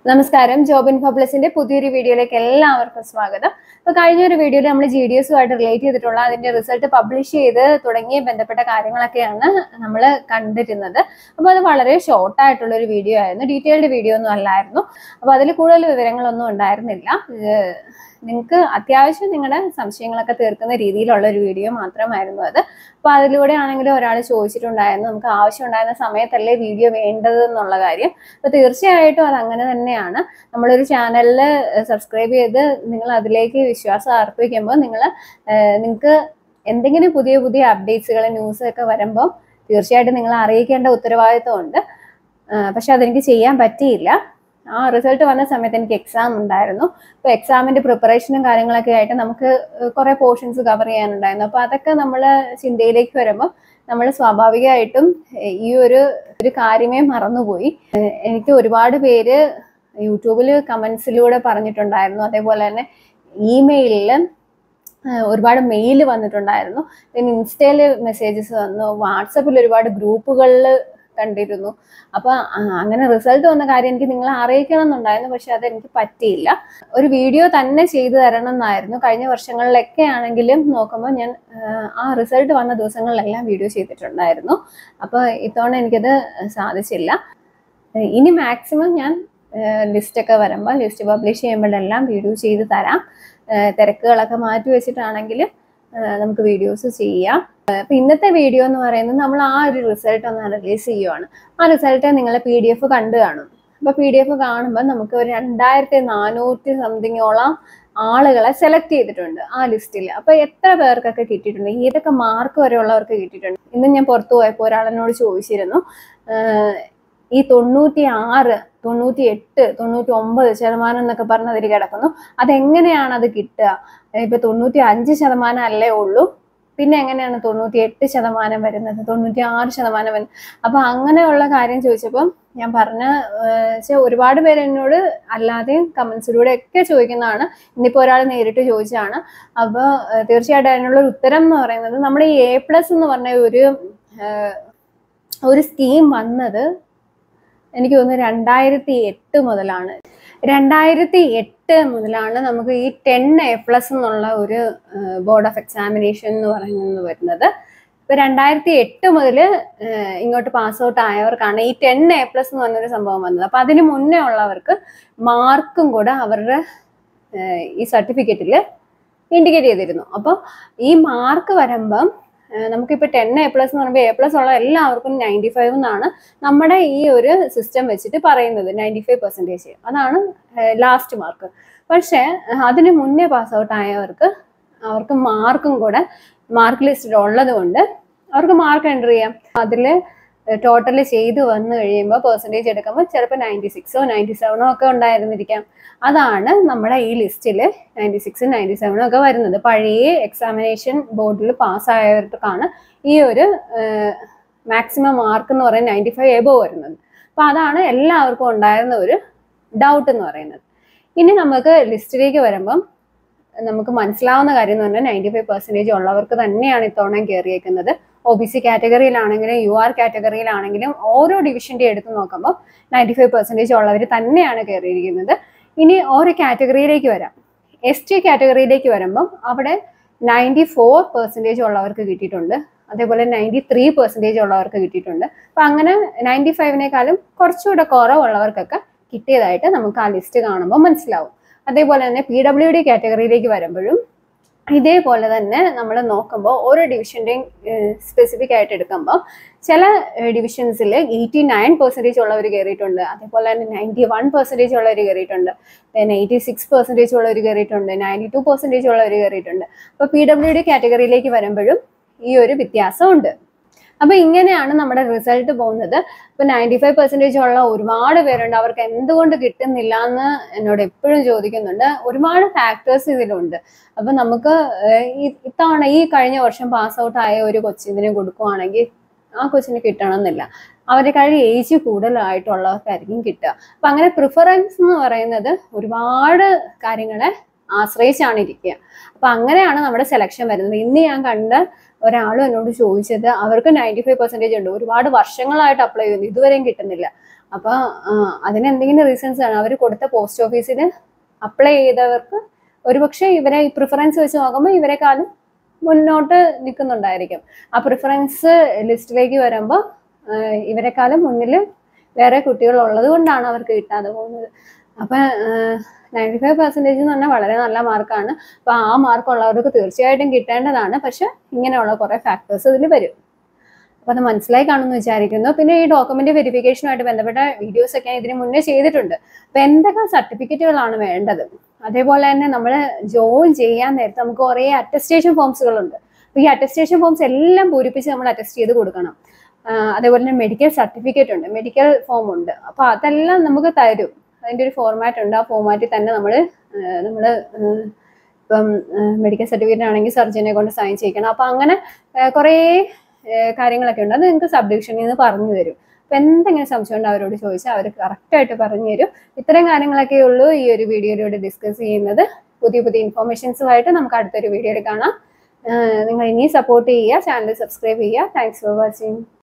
നമസ്കാരം job info പ്ലസിന്റെ പുതിയൊരു വീഡിയോയിലേക്ക് എല്ലാവർക്കും സ്വാഗതം അപ്പൊ കഴിഞ്ഞ ഒരു വീഡിയോയിൽ നമ്മൾ ജി ഡി എസുമായിട്ട് റിലേറ്റ് ചെയ്തിട്ടുള്ള അതിന്റെ റിസൾട്ട് പബ്ലിഷ് ചെയ്ത് തുടങ്ങിയ ബന്ധപ്പെട്ട കാര്യങ്ങളൊക്കെയാണ് നമ്മൾ കണ്ടിരുന്നത് അപ്പൊ അത് വളരെ ഷോർട്ട് ആയിട്ടുള്ള ഒരു വീഡിയോ ആയിരുന്നു ഡീറ്റെയിൽഡ് വീഡിയോ ഒന്നും അല്ലായിരുന്നു അപ്പൊ അതിൽ കൂടുതൽ വിവരങ്ങളൊന്നും ഉണ്ടായിരുന്നില്ല നിങ്ങൾക്ക് അത്യാവശ്യം നിങ്ങളുടെ സംശയങ്ങളൊക്കെ തീർക്കുന്ന രീതിയിലുള്ള ഒരു വീഡിയോ മാത്രമായിരുന്നു അത് അപ്പൊ അതിലൂടെ ആണെങ്കിലും ഒരാൾ ചോദിച്ചിട്ടുണ്ടായിരുന്നു നമുക്ക് ആവശ്യമുണ്ടായിരുന്ന സമയത്തല്ലേ വീഡിയോ വേണ്ടത് എന്നുള്ള കാര്യം അപ്പൊ തീർച്ചയായിട്ടും അത് അങ്ങനെ തന്നെയാണ് നമ്മളൊരു ചാനലിൽ സബ്സ്ക്രൈബ് ചെയ്ത് നിങ്ങൾ അതിലേക്ക് വിശ്വാസം അർപ്പിക്കുമ്പോൾ നിങ്ങൾ നിങ്ങൾക്ക് എന്തെങ്കിലും പുതിയ പുതിയ അപ്ഡേറ്റ്സുകൾ ന്യൂസ് ഒക്കെ വരുമ്പോൾ തീർച്ചയായിട്ടും നിങ്ങൾ അറിയിക്കേണ്ട ഉത്തരവാദിത്വമുണ്ട് ആ, പക്ഷെ അതെനിക്ക് ചെയ്യാൻ പറ്റിയില്ല ആ റിസൾട്ട് വന്ന സമയത്ത് എനിക്ക് എക്സാം ഉണ്ടായിരുന്നു അപ്പോൾ എക്സാമിന്റെ പ്രിപ്പറേഷനും കാര്യങ്ങളൊക്കെ ആയിട്ട് നമുക്ക് കുറെ പോർഷൻസ് കവർ ചെയ്യാനുണ്ടായിരുന്നു അപ്പോൾ അതൊക്കെ നമ്മൾ ചിന്തയിലേക്ക് വരുമ്പോൾ നമ്മൾ സ്വാഭാവികമായിട്ടും ഏഹ്, ഈ ഒരു ഒരു കാര്യമേ മറന്നുപോയി ഏഹ്, എനിക്ക് ഒരുപാട് പേര് യൂട്യൂബിൽ കമന്റ്സിലൂടെ പറഞ്ഞിട്ടുണ്ടായിരുന്നു അതേപോലെ തന്നെ ഇമെയിലിൽ ഒരുപാട് മെയിൽ വന്നിട്ടുണ്ടായിരുന്നു പിന്നെ ഇൻസ്റ്റയിൽ മെസ്സേജസ് വന്നു വാട്സപ്പിൽ ഒരുപാട് ഗ്രൂപ്പുകളിൽ കണ്ടിരുന്നു അപ്പൊ ആ, അങ്ങനെ റിസൾട്ട് വന്ന കാര്യം എനിക്ക് നിങ്ങളെ അറിയിക്കണം എന്നുണ്ടായിരുന്നു പക്ഷെ അതെനിക്ക് പറ്റിയില്ല ഒരു വീഡിയോ തന്നെ ചെയ്തു തരണം എന്നായിരുന്നു കഴിഞ്ഞ വർഷങ്ങളിലൊക്കെ ആണെങ്കിലും നോക്കുമ്പോൾ ഞാൻ ആ, ആ റിസൾട്ട് വന്ന ദിവസങ്ങളിലെല്ലാം വീഡിയോ ചെയ്തിട്ടുണ്ടായിരുന്നു അപ്പോൾ ഇത്തവണ എനിക്കത് സാധിച്ചില്ല ഏഹ് ഇനി മാക്സിമം ഞാൻ ലിസ്റ്റ് ഒക്കെ വരുമ്പോൾ ലിസ്റ്റ് പബ്ലിഷ് ചെയ്യുമ്പോഴെല്ലാം വീഡിയോ ചെയ്ത് തരാം ഏഹ് തിരക്കുകളൊക്കെ മാറ്റി വെച്ചിട്ടാണെങ്കിൽ നമുക്ക് വീഡിയോസ് ചെയ്യാം ഏഹ് അപ്പൊ ഇന്നത്തെ വീഡിയോ എന്ന് പറയുന്നത് നമ്മൾ ആ ഒരു റിസൾട്ട് ഒന്ന് അനലൈസ് ചെയ്യുവാണ് ആ റിസൾട്ട് നിങ്ങൾ പി ഡി എഫ് കണ്ടു കാണും അപ്പൊ പി ഡി എഫ് കാണുമ്പോൾ നമുക്ക് ഒരു രണ്ടായിരത്തി നാനൂറ്റി സംതിങ്ങോളം ആളുകളെ സെലക്ട് ചെയ്തിട്ടുണ്ട് ആ ലിസ്റ്റിൽ അപ്പൊ എത്ര പേർക്കൊക്കെ കിട്ടിയിട്ടുണ്ട് ഏതൊക്കെ മാർക്ക് വരെയുള്ളവർക്ക് കിട്ടിയിട്ടുണ്ട് ഇന്ന് ഞാൻ പുറത്തു പോയപ്പോൾ ഒരാളെന്നോട് ചോദിച്ചിരുന്നു ഏഹ് ഈ തൊണ്ണൂറ്റി ആറ് തൊണ്ണൂറ്റി എട്ട് തൊണ്ണൂറ്റി ഒമ്പത് ശതമാനം എന്നൊക്കെ പറഞ്ഞ് അതിൽ കിടക്കുന്നു അതെങ്ങനെയാണ് അത് കിട്ടുക ഇപ്പൊ തൊണ്ണൂറ്റി അഞ്ച് ശതമാനം അല്ലേ ഉള്ളൂ പിന്നെ എങ്ങനെയാണ് തൊണ്ണൂറ്റി എട്ട് ശതമാനം വരുന്നത് തൊണ്ണൂറ്റി ആറ് ശതമാനം വരുന്നത് അപ്പൊ അങ്ങനെയുള്ള കാര്യം ചോദിച്ചപ്പോൾ ഞാൻ പറഞ്ഞ വെച്ചാൽ ഒരുപാട് പേര് എന്നോട് അല്ലാതെയും കമന്റ്സിലൂടെ ഒക്കെ ചോദിക്കുന്നതാണ് ഇന്നിപ്പോ ഒരാൾ നേരിട്ട് ചോദിച്ചതാണ് അപ്പോൾ തീർച്ചയായിട്ടും അതിനുള്ള ഒരു ഉത്തരം എന്ന് പറയുന്നത് നമ്മുടെ ഈ എ പ്ലസ് എന്ന് പറഞ്ഞ ഒരു ഏഹ്, ഒരു സ്കീം വന്നത് എനിക്ക് തോന്നുന്നു രണ്ടായിരത്തി എട്ട് മുതലാണ് രണ്ടായിരത്തി എട്ട് മുതലാണ് നമുക്ക് ഈ ടെൻ എ പ്ലസ് എന്നുള്ള ഒരു ബോർഡ് ഓഫ് എക്സാമിനേഷൻ എന്ന് പറയുന്നത് വരുന്നത് ഇപ്പൊ രണ്ടായിരത്തി എട്ട് മുതൽ ഇങ്ങോട്ട് പാസ് ഔട്ട് ആയവർക്കാണ് ഈ ടെൻ എ പ്ലസ് എന്ന് പറഞ്ഞൊരു സംഭവം വന്നത് അപ്പൊ അതിന് മുന്നേ ഉള്ളവർക്ക് മാർക്കും കൂടെ അവരുടെ ഏഹ്, ഈ സർട്ടിഫിക്കറ്റിൽ ഇൻഡിക്കേറ്റ് ചെയ്തിരുന്നു അപ്പോൾ ഈ മാർക്ക് വരുമ്പം ഏഹ്, നമുക്കിപ്പോൾ ടെൻ എ പ്ലസ് എന്ന് പറയുമ്പോൾ എ പ്ലസ് ഉള്ള എല്ലാവർക്കും നയൻറ്റി ഫൈവ് എന്നാണ് നമ്മുടെ ഈ ഒരു സിസ്റ്റം വെച്ചിട്ട് പറയുന്നത് നയൻറ്റി ഫൈവ് പെർസെൻറ്റേജ് അതാണ് ലാസ്റ്റ് മാർക്ക് പക്ഷേ ഏഹ്, അതിന് മുന്നേ പാസ് ഔട്ട് ആയവർക്ക് അവർക്ക് മാർക്കും കൂടെ മാർക്ക് ലിസ്റ്റിൽ ഉള്ളത് കൊണ്ട് അവർക്ക് മാർക്ക് എൻ്റർ ചെയ്യാം അതിൽ ടോട്ടൽ ചെയ്ത് വന്നു കഴിയുമ്പോൾ പെർസെൻറ്റേജ് എടുക്കുമ്പോൾ ചിലപ്പോൾ നയൻറ്റി സിക്സോ നയൻറ്റി സെവനോ ഒക്കെ ഉണ്ടായിരുന്നിരിക്കാം അതാണ് നമ്മുടെ ഈ ലിസ്റ്റിൽ നയൻറ്റി സിക്സും നയൻറ്റി സെവനും ഒക്കെ വരുന്നത് പഴയ എക്സാമിനേഷൻ ബോർഡിൽ പാസ്സായവർക്കാണ് ഈ ഒരു മാക്സിമം മാർക്ക് എന്ന് പറയുന്നത് നയൻറ്റി ഫൈവ് എബോ വരുന്നത് അപ്പോൾ അതാണ് എല്ലാവർക്കും ഉണ്ടായിരുന്ന ഒരു ഡൗട്ട് എന്ന് പറയുന്നത് ഇനി നമുക്ക് ലിസ്റ്റിലേക്ക് വരുമ്പം നമുക്ക് മനസ്സിലാവുന്ന കാര്യം എന്ന് പറഞ്ഞാൽ നയൻറ്റി ഫൈവ് പെർസെൻറ്റേജ് ഉള്ളവർക്ക് തന്നെയാണ് ഇത്തവണ കയറിയേക്കുന്നത് ഒ ബി സി കാറ്റഗറിയിലാണെങ്കിലും യു ആർ കാറ്റഗറിയിലാണെങ്കിലും ഓരോ ഡിവിഷൻ്റെ എടുത്ത് നോക്കുമ്പോൾ നയൻറ്റി ഫൈവ് പെർസെൻറ്റേജ് ഉള്ളവർ തന്നെയാണ് കയറിയിരിക്കുന്നത് ഇനി ഓരോ കാറ്റഗറിയിലേക്ക് വരാം എസ് ടി കാറ്റഗറിയിലേക്ക് വരുമ്പം അവിടെ നയൻറ്റി ഫോർ പെർസെൻറ്റേജ് ഉള്ളവർക്ക് കിട്ടിയിട്ടുണ്ട് അതേപോലെ നയൻറ്റി ത്രീ പെർസെൻറ്റേജ് ഉള്ളവർക്ക് കിട്ടിയിട്ടുണ്ട് അപ്പം അങ്ങനെ നയൻറ്റി ഫൈവിനേക്കാളും കുറച്ചുകൂടെ കുറവുള്ളവർക്കൊക്കെ കിട്ടിയതായിട്ട് നമുക്ക് ആ ലിസ്റ്റ് കാണുമ്പോൾ മനസ്സിലാവും അതേപോലെ തന്നെ പി ഡബ്ല്യു ഡി കാറ്റഗറിയിലേക്ക് വരുമ്പോഴും ഇതേപോലെ തന്നെ നമ്മൾ നോക്കുമ്പോൾ ഓരോ ഡിവിഷൻ്റെയും സ്പെസിഫിക് ആയിട്ട് എടുക്കുമ്പോൾ ചില ഡിവിഷൻസിൽ എയ്റ്റി നയൻ പെർസെൻറ്റേജ് ഉള്ളവർ കയറിയിട്ടുണ്ട് അതേപോലെ തന്നെ നയൻറ്റി വൺ പെർസെൻറ്റേജ് ഉള്ളവർ കയറിയിട്ടുണ്ട് പിന്നെ എയ്റ്റി സിക്സ് പെർസെൻറ്റേജ് ഉള്ളവർ കയറിയിട്ടുണ്ട് നയൻറ്റി ടു പെർസെൻറ്റേജ് ഉള്ളവർ കയറിയിട്ടുണ്ട് അപ്പോൾ പി ഡബ്ല്യു ഡി കാറ്റഗറിയിലേക്ക് വരുമ്പോഴും ഈ ഒരു വ്യത്യാസമുണ്ട് അപ്പൊ ഇങ്ങനെയാണ് നമ്മുടെ റിസൾട്ട് പോകുന്നത് ഇപ്പൊ നയൻറ്റി ഫൈവ് പെർസെൻറ്റേജ് ഉള്ള ഒരുപാട് പേരുണ്ട് അവർക്ക് എന്തുകൊണ്ട് കിട്ടുന്നില്ല എന്ന് എന്നോട് എപ്പോഴും ചോദിക്കുന്നുണ്ട് ഒരുപാട് ഫാക്ടേഴ്സ് ഇതിലുണ്ട് അപ്പൊ നമുക്ക് ഏഹ്, ഈ- ഇത്തവണ ഈ കഴിഞ്ഞ വർഷം പാസ് ഔട്ട് ആയ ഒരു കൊച്ചിന് കൊടുക്കുവാണെങ്കിൽ ആ കൊച്ചിന് കിട്ടണമെന്നില്ല അവരെക്കാളും ഏജ് കൂടുതലായിട്ടുള്ളവർക്കായിരിക്കും കിട്ടുക അപ്പൊ അങ്ങനെ പ്രിഫറൻസ് എന്ന് പറയുന്നത് ഒരുപാട് കാര്യങ്ങളെ ആശ്രയിച്ചാണ് ഇരിക്കുക അപ്പൊ അങ്ങനെയാണ് നമ്മുടെ സെലക്ഷൻ വരുന്നത് ഇന്ന് ഞാൻ കണ്ട ഒരാളും എന്നോട് ചോദിച്ചത് അവർക്ക് നയൻറ്റി ഫൈവ് പെർസെൻറ്റേജ് ഉണ്ട് ഒരുപാട് വർഷങ്ങളായിട്ട് അപ്ലൈ ചെയ്യുന്നു ഇതുവരെയും കിട്ടുന്നില്ല അപ്പോൾ അതിന് എന്തെങ്കിലും റീസൺസ് ആണ് അവർ കൊടുത്ത പോസ്റ്റ് ഓഫീസിന് അപ്ലൈ ചെയ്തവർക്ക് ഒരുപക്ഷെ ഇവരെ ഈ പ്രിഫറൻസ് വെച്ച് നോക്കുമ്പോൾ ഇവരെക്കാളും മുന്നോട്ട് നിൽക്കുന്നുണ്ടായിരിക്കും ആ പ്രിഫറൻസ് ലിസ്റ്റിലേക്ക് വരുമ്പോൾ ഇവരെക്കാളും മുന്നിൽ വേറെ കുട്ടികൾ ഉള്ളത് കൊണ്ടാണ് അവർക്ക് കിട്ടാതെ പോകുന്നത് അപ്പം നയൻറ്റി ഫൈവ് പെർസെൻറ്റേജ് എന്ന് പറഞ്ഞാൽ വളരെ നല്ല മാർക്കാണ് അപ്പോൾ ആ മാർക്ക് ഉള്ളവർക്ക് തീർച്ചയായിട്ടും കിട്ടേണ്ടതാണ് പക്ഷെ ഇങ്ങനെയുള്ള കുറേ ഫാക്ടേഴ്സ് ഇതിൽ വരും അപ്പോൾ അത് മനസ്സിലായി കാണുമെന്ന് വിചാരിക്കുന്നു പിന്നെ ഈ ഡോക്യുമെന്റ് വെരിഫിക്കേഷനുമായിട്ട് ബന്ധപ്പെട്ട വീഡിയോസ് ഒക്കെ ഞാൻ ഇതിന് മുന്നേ ചെയ്തിട്ടുണ്ട് അപ്പോൾ എന്തൊക്കെ സർട്ടിഫിക്കറ്റുകളാണ് വേണ്ടത് അതേപോലെ തന്നെ നമ്മൾ ജോയിൻ ചെയ്യാൻ നേരത്തെ നമുക്ക് കുറേ അറ്റസ്റ്റേഷൻ ഫോംസുകളുണ്ട് അപ്പോൾ ഈ അറ്റസ്റ്റേഷൻ ഫോംസ് എല്ലാം പൂരിപ്പിച്ച് നമ്മൾ അറ്റസ്റ്റ് ചെയ്ത് കൊടുക്കണം ആ, അതേപോലെ തന്നെ മെഡിക്കൽ സർട്ടിഫിക്കറ്റ് ഉണ്ട് മെഡിക്കൽ ഫോം ഉണ്ട് അപ്പോൾ അതെല്ലാം നമുക്ക് തരും അതിൻ്റെ ഒരു ഫോർമാറ്റ് ഉണ്ട് ആ ഫോർമാറ്റിൽ തന്നെ നമ്മൾ നമ്മൾ ഇപ്പം മെഡിക്കൽ സർട്ടിഫിക്കറ്റ് ആണെങ്കിൽ സർജനെ കൊണ്ട് സൈൻ ചെയ്യിക്കണം അപ്പോൾ അങ്ങനെ ആ, കുറേ ആ, കാര്യങ്ങളൊക്കെ ഉണ്ട് അത് നിങ്ങൾക്ക് സബ് ഡിവിഷനിൽ നിന്ന് പറഞ്ഞു തരും അപ്പം എന്തെങ്കിലും സംശയം ഉണ്ട് അവരോട് ചോദിച്ചാൽ അവർ കറക്റ്റായിട്ട് പറഞ്ഞു തരും ഇത്തരം കാര്യങ്ങളൊക്കെ ഉള്ളൂ ഈ ഒരു വീഡിയോയിലൂടെ ഡിസ്കസ് ചെയ്യുന്നത് പുതിയ പുതിയ ഇൻഫോർമേഷൻസുമായിട്ട് നമുക്ക് അടുത്തൊരു വീഡിയോയിൽ കാണാം ആ, നിങ്ങൾ ഇനി സപ്പോർട്ട് ചെയ്യുക ചാനൽ സബ്സ്ക്രൈബ് ചെയ്യുക താങ്ക്സ് ഫോർ വാച്ചിങ്